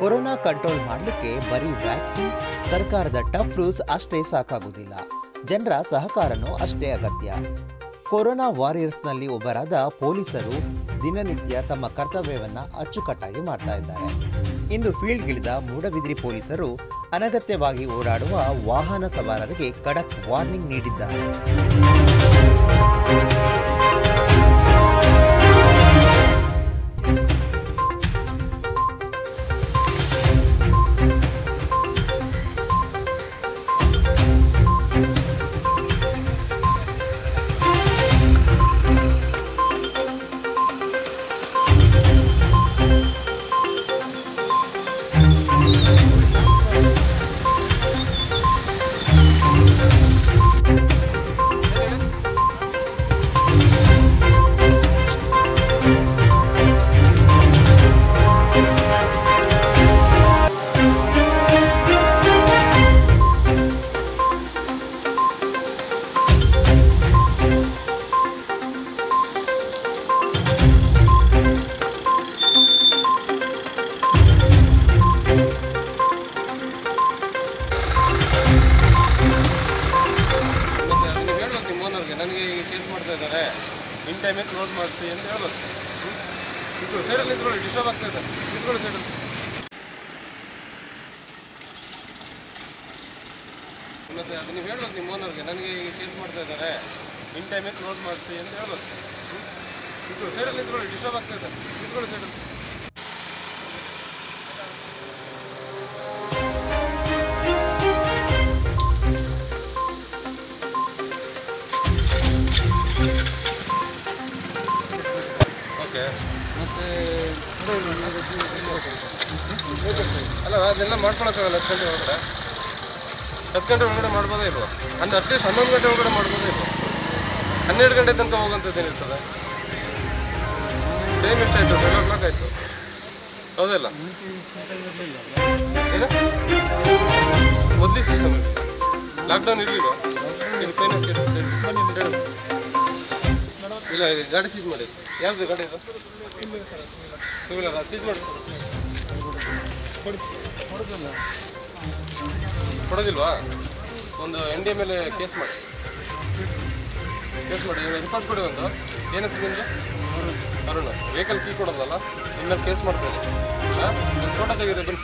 Corona control ಮಾಡಲಿಕ್ಕೆ ಬರೀ vaccine ಸರ್ಕಾರದ ಟಫ್ ರೂಲ್ಸ್ ಅಷ್ಟೇ ಸಾಕಾಗುವುದಿಲ್ಲ ಜನರ ಸಹಕಾರನೂ ಅಷ್ಟೇ ಅಗತ್ಯ ಕೊರೋನಾ ವಾರಿಯರ್ಸ್ನಲ್ಲಿ ಒಬ್ಬರಾದ ಪೊಲೀಸರು ದಿನನಿತ್ಯ ತಮ್ಮ ಕರ್ತವ್ಯವನ್ನ ಅಚ್ಚುಕಟ್ಟಾಗಿ ಮಾಡ್ತಾ ಇದ್ದಾರೆ ಇಂದು ಫೀಲ್ಡ್ಗಿಳಿದ ಮೂಡಬಿದಿರಿ ಪೊಲೀಸರು ಅನಗತ್ಯವಾಗಿ ಓಡಾಡುವ ವಾಹನ ಸವಾರರಿಗೆ ಖಡಕ್ ವಾರ್ನಿಂಗ್ ನೀಡಿದ್ದಾರೆ ಮತ್ತೆ ಅದನ್ನ ಹೇಳ್ಬೇಕು ನಿಮ್ಮ ಓನರ್ಗೆ ನನಗೆ ಈ ಕೇಸ್ ಮಾಡ್ತಾ ಇದ್ದಾರೆ ಇನ್ ಟೈಮಿಗೆ ಕ್ಲೋಸ್ ಮಾಡಿಸಿ ಅಂತ ಹೇಳ್ಬೇಕು ಇದು ಸೈಡಲ್ಲಿ ನಿಂತ್ಕೊಳ್ಳಿ ಡಿಸ್ಟರ್ಬ್ ಆಗ್ತಾ ಇದೆ ನಿಂತ್ಕೊಳ್ಳಿ ಸೈಡಲ್ಲಿ ಮತ್ತೆ ಅದನ್ನ ನೀವು ಹೇಳ್ಬೇಕು ನಿಮ್ಮ ಓನರ್ಗೆ ನನಗೆ ಈ ಕೇಸ್ ಮಾಡ್ತಾ ಇದ್ದಾರೆ ಇನ್ ಟೈಮಿಗೆ ಕ್ಲೋಸ್ ಮಾಡಿಸಿ ಅಂತ ಹೇಳ್ಬೇಕು ಇದು ಸೈಡಲ್ಲಿ ನಿಂತ್ಕೊಳ್ಳಿ ಡಿಸ್ಟರ್ಬ್ ಆಗ್ತಾ ಇದೆ ನಿಂತ್ಕೊಳ್ಳಿ ಸೈಡಲ್ಲಿ ಓಕೆ ಮತ್ತೆ ಅಲ್ಲ ಅದೆಲ್ಲ ಮಾಡ್ಕೊಳಕ್ಕಾಗಲ್ಲ ಹತ್ತು ಗಂಟೆ ಒಳಗಡೆ ಹತ್ತು ಗಂಟೆ ಒಳಗಡೆ ಮಾಡ್ಬೋದೇ ಇಲ್ವಾ ಅಂದ್ರೆ ಅಟ್ಲೀಸ್ಟ್ ಹನ್ನೊಂದು ಗಂಟೆ ಒಳಗಡೆ ಮಾಡ್ಬೋದೇ ಇಲ್ವಾ ಹನ್ನೆರಡು ಗಂಟೆ ತನಕ ಹೋಗುವಂಥದ್ದೇನಿರ್ತದೆ ಟೈಮ್ ಎಷ್ಟಾಯಿತು ಟ್ವೆಲ್ ಓ ಕ್ಲಾಕ್ ಆಯಿತು ಹೌದಲ್ಲ ಏನು ಮೊದಲೇ ಸಿಸ್ಟಮ್ ಲಾಕ್ಡೌನ್ ಇರಲಿಲ್ವಾ ಇದು ಪೈನ ಹೇಳು ಇಲ್ಲ ಇದೆ ಗಾಡಿ ಸೀಸ್ ಮಾಡಿ ಯಾವ್ದು ಗಾಡಿ ಇದು ಸಿವಿಲ್ ಸೀಸ್ ಮಾಡಿ ಕೊಡೋದಿಲ್ವಾ ಒಂದು ಎನ್ ಡಿ ಮೇಲೆ ಕೇಸ್ ಮಾಡಿ ಕೇಸ್ ಮಾಡಿ ರಿಪೋರ್ಟ್ ಕೊಡಿ ಒಂದು ಏನು ಹೆಸರು ನಿಮ್ಮದು ಅರುಣ್ ವೆಹಿಕಲ್ ಕೀ ಕೊಡೋದಲ್ಲ ಇನ್ಮೇಲೆ ಕೇಸ್ ಮಾಡ್ತೀನಿ ಹಾಂ ಫೋಟೋ ತೆಗೀರಿ ಬನ್ನಿ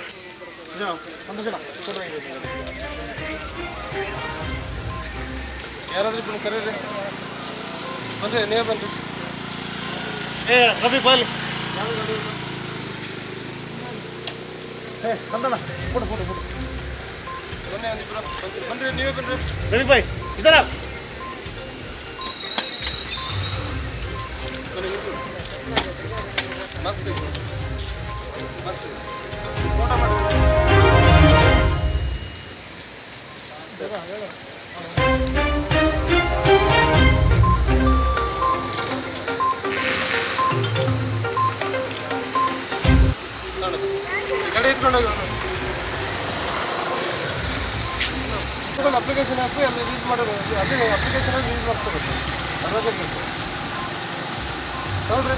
ಯಾರಾದ್ರೂ ಇಬ್ಬರು ಕರೀರಿ ಬನ್ರಿ ನೀವೇ ಬನ್ರಿ ಏ Ravi Bali photo photo photo ಬನ್ನಿ ಒಂದಿಬ್ರು ಬನ್ರಿ ಬನ್ರಿ ನೀವೇ ಬನ್ರಿ ರವಿ ಬಾಯ್ ಇದರ ಬನ್ನಿ ನಿಂತು. ಮಸ್ತ್ ಇದೆ. ಮಸ್ತ್ ಇದೆ. ಫೋಟೋ ಮಾಡಿ ನೋಡು. ಈ ಕಡೆ ಇಟ್ಕೊಂಡು ಹೋಗಿ ಅಪ್ಲಿಕೇಶನ್ ಹಾಕಿ ಅಲ್ಲಿ ಯೂಸ್ ಮಾಡೋದು ಅದೇ ಅಪ್ಲಿಕೇಶನ್ ಯೂಸ್ ಮಾಡ್ಕೋಬೇಕು ಅದ್ರಾಗೆ ಬೇಕು ನೋಡ್ರಿ